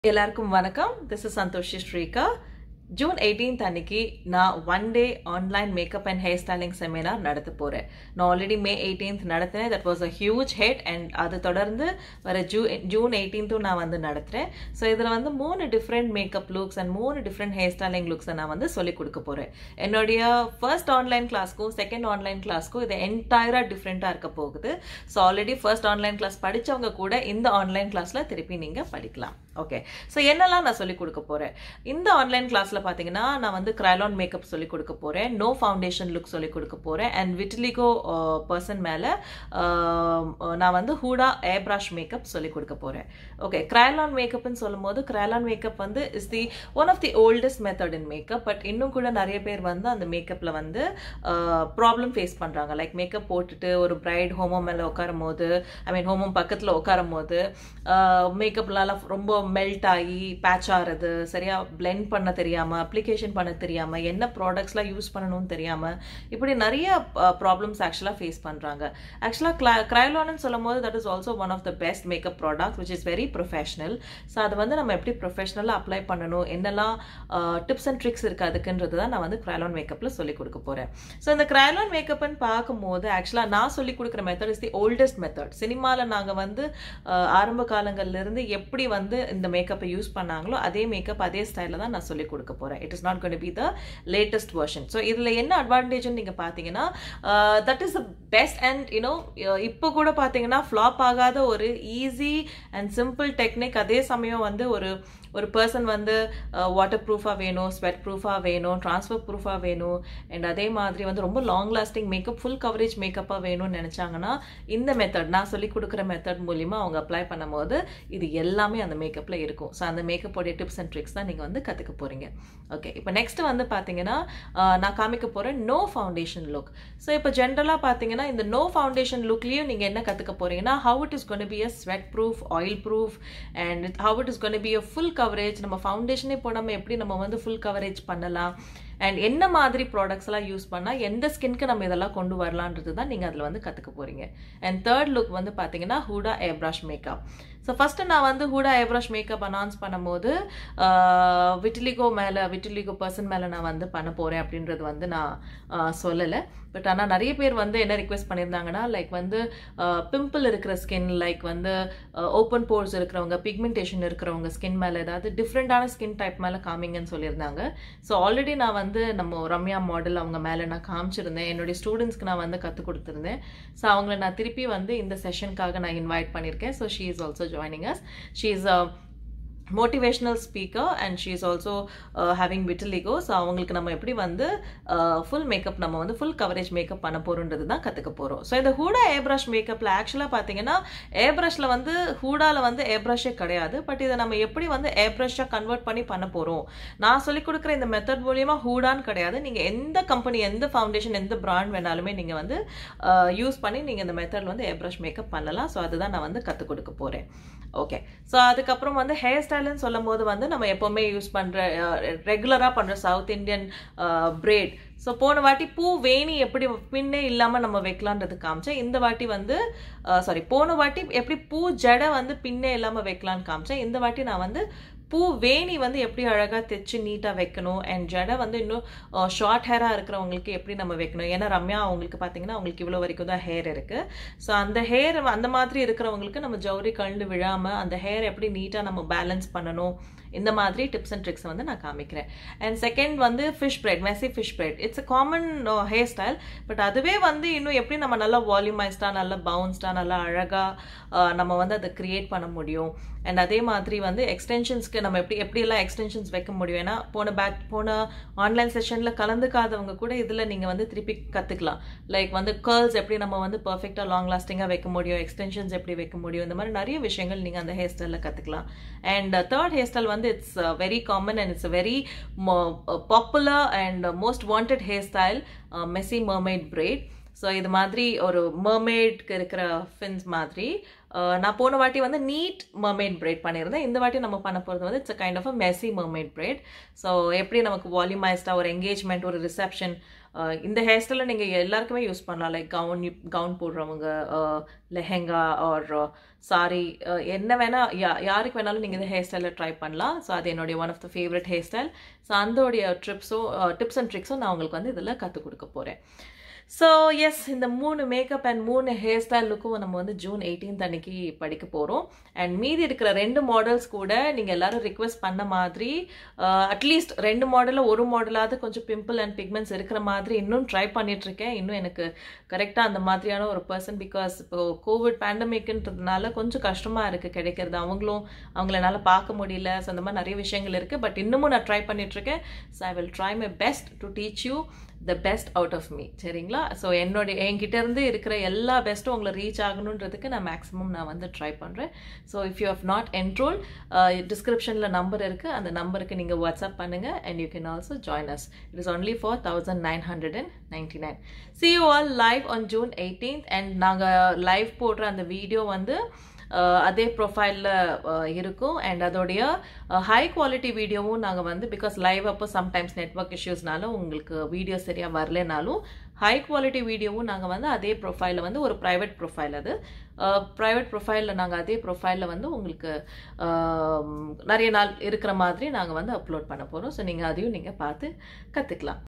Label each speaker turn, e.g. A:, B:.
A: எல்லாருக்கும் வணக்கம் this is Santhoshi Sreeka June eighteenth அன்னைக்கு நான் one day online makeup and hair styling seminar நடத்த போகிறேன் நான் ஆல்ரெடி மே எயிட்டீன்த் நடத்தினேன் that was a huge hit அண்ட் அது தொடர்ந்து வர ஜூ ஜூன் எயிட்டீன்த்தும் நான் வந்து நடத்துகிறேன் ஸோ இதில் வந்து மூணு டிஃப்ரெண்ட் மேக்கப் லுக்ஸ் அண்ட் மூணு டிஃப்ரெண்ட் ஹேர் ஸ்டைலிங் லுக்ஸை நான் வந்து சொல்லிக் கொடுக்க போகிறேன் என்னுடைய ஃபர்ஸ்ட் ஆன்லைன் கிளாஸ்க்கும் செகண்ட் ஆன்லைன் கிளாஸ்க்கும் இது என்டையராக டிஃப்ரெண்ட்டாக இருக்க போகுது so already first online class படித்தவங்க கூட இந்த ஆன்லைன் கிளாஸில் திருப்பி நீங்கள் படிக்கலாம் ஓகே ஸோ என்னெல்லாம் நான் சொல்லிக் கொடுக்க போகிறேன் இந்த ஆன்லைன் கிளாஸில் பார்த்தீங்கன்னா நான் வந்து கிரைலான் மேக்கப் சொல்லிக் கொடுக்க போகிறேன் நோ ஃபவுண்டேஷன் லுக் சொல்லிக் கொடுக்க போகிறேன் அண்ட் விட்லிகோ பர்சன் மேலே நான் வந்து ஹூடா ஏர் ப்ரஷ் மேக்கப் சொல்லிக் கொடுக்க போகிறேன் ஓகே கிரைலான் மேக்கப்னு சொல்லும் போது கிரைலான் மேக்கப் வந்து is the one of the oldest method in makeup but இன்னும் கூட நிறைய பேர் வந்து அந்த மேக்கப்பில் வந்து ப்ராப்ளம் ஃபேஸ் பண்ணுறாங்க லைக் மேக்கப் போட்டுட்டு ஒரு பிரைட் ஹோமம் மேலே உட்காரும் போது ஐ மீன் ஹோமம் பக்கத்தில் உட்காரும் போது மேக்கப்லாம் ரொம்ப மெல்ட் ஆகி பேட்ச் ஆகிறது சரியா பிளெண்ட் பண்ண தெரியாமல் அப்ளிகேஷன் பண்ண தெரியாமல் என்ன ப்ராடக்ட்ஸ்லாம் யூஸ் பண்ணணும்னு தெரியாமல் இப்படி நிறைய ப்ராப்ளம்ஸ் ஆக்சுவலாக ஃபேஸ் பண்ணுறாங்க ஆக்சுவலாக கிளா கிரைலான்னு சொல்லும் போது that is also one of the best makeup product which is very professional so அதை வந்து நம்ம எப்படி ப்ரொஃபஷனலாக அப்ளை பண்ணணும் என்னெல்லாம் டிப்ஸ் அண்ட் ட்ரிக்ஸ் இருக்குது அதுக்குன்றது தான் நான் வந்து கிரைலான் மேக்கப்பில் சொல்லிக் கொடுக்க போகிறேன் ஸோ இந்த கிரைலான் மேக்கப்னு பார்க்கும்போது ஆக்சுவலாக நான் சொல்லிக் கொடுக்குற method is the oldest method சினிமாவில் நாங்கள் வந்து ஆரம்ப காலங்கள்லேருந்து எப்படி வந்து இந்த மேக்கப்பை யூஸ் பண்ணாங்களோ அதே மேக்கப் அதே ஸ்டைலில் தான் நான் சொல்லிக் கொடுக்க போகிறேன் it is not gonna be the latest version so இதில் என்ன அட்வான்டேஜ்னு நீங்கள் பார்த்தீங்கன்னா that is the best and you know இப்போ கூட பார்த்தீங்கன்னா ஃப்ளாப் ஆகாத ஒரு ஈஸி அண்ட் சிம்பிள் டெக்னிக் அதே சமயம் வந்து ஒரு ஒரு பர்சன் வந்து வாட்டர் ப்ரூஃபாக வேணும் ஸ்வெட் ப்ரூஃபாக வேணும் ட்ரான்ஸ்ஃபர் ப்ரூஃபாக வேணும் அண்ட் அதே மாதிரி வந்து ரொம்ப long lasting makeup full coverage மேக்கப்பாக வேணும்னு நினச்சாங்கன்னா இந்த மெத்தட் நான் சொல்லி கொடுக்குற மெத்தட் மூலிமா அவங்க அப்ளை பண்ணும்போது இது எல்லாமே அந்த மேக்கப்பில் இருக்கும் ஸோ அந்த மேக்கப்போடைய டிப்ஸ் அண்ட் ட்ரிக்ஸ் தான் நீங்கள் வந்து கற்றுக்க போகிறீங்க ஓகே இப்போ நெக்ஸ்ட் வந்து பார்த்தீங்கன்னா நான் காமிக்க போகிறேன் நோ ஃபவுண்டேஷன் லுக் ஸோ இப்போ ஜென்ரலாக பார்த்தீங்கன்னா இந்த நோ ஃபவுண்டேஷன் லுக்லேயும் நீங்கள் என்ன கற்றுக்க போகிறீங்கன்னா how it is gonna be a sweat proof oil proof and how it is gonna be a full coverage நம்ம ஃபவுண்டேஷனே போடாமல் எப்படி நம்ம வந்து ஃபுல் கவரேஜ் பண்ணலாம் அண்ட் என்ன மாதிரி ப்ராடக்ட்ஸ் எல்லாம் யூஸ் பண்ணால் எந்த ஸ்கின்க்கு நம்ம இதெல்லாம் கொண்டு வரலான்றது தான் நீங்கள் அதில் வந்து கற்றுக்க போகிறீங்க அண்ட் தேர்ட் லுக் வந்து பார்த்தீங்கன்னா Huda air brush makeup so first நான் வந்து ஹூடா ஏப்ரஷ் மேக்கப் அனௌன்ஸ் பண்ணும்போது விட்டிலிகோ மேலே விட்டிலிகோ பர்சன் மேலே நான் வந்து பண்ண போகிறேன் அப்படின்றது வந்து நான் சொல்லலை பட் ஆனால் நிறைய பேர் வந்து என்ன ரிக்வெஸ்ட் பண்ணியிருந்தாங்கன்னா லைக் வந்து பிம்பிள் இருக்கிற ஸ்கின் லைக் வந்து ஓப்பன் போர்ஸ் இருக்கிறவங்க பிக்மெண்டேஷன் இருக்கிறவங்க ஸ்கின் மேலே ஏதாவது டிஃப்ரெண்ட்டான ஸ்கின் டைப் மேலே காமிங்கன்னு சொல்லியிருந்தாங்க ஸோ ஆல்ரெடி நான் வந்து நம்ம ரம்யா மாடல் அவங்க மேலே நான் காமிச்சிருந்தேன் என்னுடைய ஸ்டூடெண்ட்ஸ்க்கு நான் வந்து கற்றுக் கொடுத்துருந்தேன் ஸோ அவங்கள நான் திருப்பி வந்து இந்த செஷனுக்காக நான் இன்வைட் பண்ணியிருக்கேன் so she is also joining us. She's a motivational speaker and she is also having vitiligo so அவங்களுக்கு நம்ம எப்படி வந்து ஃபுல் மேக்கப் நம்ம வந்து ஃபுல் கவரேஜ் மேக்கப் பண்ண போகிறோன்றது தான் கற்றுக்க போகிறோம் ஸோ இந்த ஹூடா ஏர் ப்ரஷ் மேக்கப்பில் ஆக்சுவலாக பார்த்தீங்கன்னா ஏர் ப்ரஷில் வந்து ஹூடாவில் வந்து ஏர் ப்ரஷ்ஷே கிடையாது பட் இதை நம்ம எப்படி வந்து ஏர் ப்ரஷ்ஷாக கன்வெர்ட் பண்ணி பண்ண போகிறோம் நான் சொல்லிக் கொடுக்குற இந்த மெத்தட் மூலியமாக ஹூடான்னு கிடையாது நீங்கள் எந்த கம்பெனி எந்த ஃபவுண்டேஷன் எந்த பிராண்ட் வேணாலுமே நீங்கள் வந்து யூஸ் பண்ணி நீங்கள் இந்த மெத்தடில் வந்து ஏர் ப்ரஷ் மேக்கப் பண்ணலாம் ஸோ அதுதான் நான் வந்து கற்றுக் கொடுக்க போகிறேன் ஓகே ஸோ அதுக்கப்புறம் வந்து ஹேர் ஸ்டைல்னு சொல்லும் போது வந்து நம்ம எப்போவுமே யூஸ் பண்ணுற ரெகுலராக பண்ணுற சவுத் இண்டியன் பிரேட் ஸோ போன வாட்டி பூ வேணி எப்படி பின்னே இல்லாமல் நம்ம வைக்கலான்றது காமிச்சேன் இந்த வாட்டி வந்து சாரி போன வாட்டி எப்படி பூ ஜடை வந்து பின்னே இல்லாமல் வைக்கலான்னு காமிச்சேன் இந்த வாட்டி நான் வந்து பூ வேணி வந்து எப்படி அழகாக தைச்சு நீட்டாக வைக்கணும் அண்ட் ஜடை வந்து இன்னும் ஷார்ட் ஹேராக இருக்கிறவங்களுக்கு எப்படி நம்ம வைக்கணும் ஏன்னா ரம்யா அவங்களுக்கு பார்த்தீங்கன்னா அவங்களுக்கு இவ்வளோ வரைக்கும் தான் ஹேர் இருக்குது ஸோ அந்த ஹேர் அந்த மாதிரி இருக்கிறவங்களுக்கு நம்ம ஜவுரி கழுந்து விழாமல் அந்த ஹேர் எப்படி நீட்டாக நம்ம பேலன்ஸ் பண்ணணும் இந்த மாதிரி டிப்ஸ் அண்ட் ட்ரிக்ஸ் வந்து நான் காமிக்கிறேன் அண்ட் செகண்ட் வந்து fish braid messy fish braid it's a common hair style but அதுவே வந்து இன்னும் எப்படி நம்ம நல்லா வால்யூமைஸ்டாக நல்லா பவுன்ஸ்டாக நல்லா அழகாக நம்ம வந்து அதை க்ரியேட் பண்ண முடியும் அண்ட் அதே மாதிரி வந்து எக்ஸ்டென்ஷன்ஸ்க்கு நம்ம எப்படி எப்படியெல்லாம் எக்ஸ்டென்ஷன்ஸ் வைக்க முடியும் ஏன்னா போன பேக் போன ஆன்லைன் செஷனில் கலந்துக்காதவங்க கூட இதில் நீங்கள் வந்து திருப்பி கற்றுக்கலாம் லைக் வந்து கேர்ள்ஸ் எப்படி நம்ம வந்து பர்ஃபெக்டாக லாங் லாஸ்டிங்காக வைக்க முடியும் எக்ஸ்டென்ஷன்ஸ் எப்படி வைக்க முடியும் இந்த மாதிரி நிறைய விஷயங்கள் நீங்கள் அந்த ஹேர் ஸ்டைலில் கற்றுக்கலாம் அண்ட் தேர்ட் ஹேர் ஸ்டைல் வந்து it's very common and it's very popular and most wanted hair style messy mermaid braid so இது மாதிரி ஒரு மர்மேட்க்கு இருக்கிற ஃபின்ஸ் மாதிரி நான் போன வாட்டி வந்து நீட் மர்மெய்ட் பிரைட் பண்ணியிருந்தேன் இந்த வாட்டி நம்ம பண்ண போகிறது வந்து it's kind of a messy mermaid braid so எப்படி நமக்கு வால்யூமைஸ்டாக ஒரு என்கேஜ்மெண்ட் ஒரு ரிசப்ஷன் இந்த ஹேர் ஸ்டைலில் நீங்கள் எல்லாருக்குமே யூஸ் பண்ணலாம் லைக் கவுன் கவுன் போடுறவங்க லெஹெங்கா ஆர் சாரி என்ன வேணால் யா யாருக்கு வேணாலும் நீங்கள் இந்த ஹேர் ஸ்டைலில் ட்ரை பண்ணலாம் ஸோ அது என்னுடைய one of the favourite hair style so அதோடைய ட்ரிப்ஸும் டிப்ஸ் அண்ட் ட்ரிக்ஸும் நான் உங்களுக்கு வந்து இதில் கற்றுக் கொடுக்க போகிறேன் ஸோ எஸ் இந்த மூணு மேக்கப் அண்ட் மூணு ஹேர் ஸ்டைல் லுக்கும் நம்ம வந்து ஜூன் எயிட்டீன்த் அன்னைக்கு படிக்க போகிறோம் அண்ட் மீதி இருக்கிற ரெண்டு மாடல்ஸ் கூட நீங்கள் எல்லாரும் ரிக்வெஸ்ட் பண்ண மாதிரி அட்லீஸ்ட் ரெண்டு மாடலில் ஒரு மாடலாவது கொஞ்சம் பிம்பிள் அண்ட் பிக்மெண்ட்ஸ் இருக்கிற மாதிரி இன்னும் ட்ரை பண்ணிகிட்ருக்கேன் இன்னும் எனக்கு கரெக்டாக அந்த மாதிரியான ஒரு பர்சன் பிகாஸ் இப்போ கோவிட் பேண்டமிக்ன்றதுனால கொஞ்சம் கஷ்டமாக இருக்குது கிடைக்கிறது அவங்களும் அவங்கள என்னால் பார்க்க முடியல ஸோ அந்த மாதிரி நிறைய விஷயங்கள் இருக்குது பட் இன்னமும் நான் ட்ரை பண்ணிகிட்ருக்கேன் so I will try my best to teach you the best out of me சரிங்களா ஸோ என்னுடைய என்கிட்ட இருந்து இருக்கிற எல்லா பெஸ்ட்டும் உங்களை ரீச் ஆகணுன்றதுக்கு நான் மேக்ஸிமம் நான் வந்து ட்ரை பண்ணுறேன் so if you have not enrol டிஸ்கிரிப்ஷனில் நம்பர் இருக்குது அந்த நம்பருக்கு நீங்கள் வாட்ஸ்அப் பண்ணுங்கள் and you can also join us it is only for thousand nine hundred and ninety nine see you all live on June eighteenth and நாங்கள் live போடுற அந்த video வந்து அதே ப்ரொஃபைலில் இருக்கும் அண்ட் அதோடைய ஹை குவாலிட்டி வீடியோவும் நாங்கள் வந்து பிகாஸ் லைவ் அப்போ சம்டைம்ஸ் நெட்ஒர்க் இஷ்யூஸ்னால உங்களுக்கு வீடியோ சரியாக வரலனாலும் ஹை குவாலிட்டி வீடியோவும் நாங்கள் வந்து அதே ப்ரொஃபைலில் வந்து ஒரு ப்ரைவேட் ப்ரொஃபைல் அது ப்ரைவேட் ப்ரொஃபைலில் நாங்கள் அதே ப்ரொஃபைலில் வந்து உங்களுக்கு நிறைய நாள் இருக்கிற மாதிரி நாங்கள் வந்து அப்லோட் பண்ண போகிறோம் ஸோ நீங்கள் அதையும் நீங்கள் பார்த்து கற்றுக்கலாம்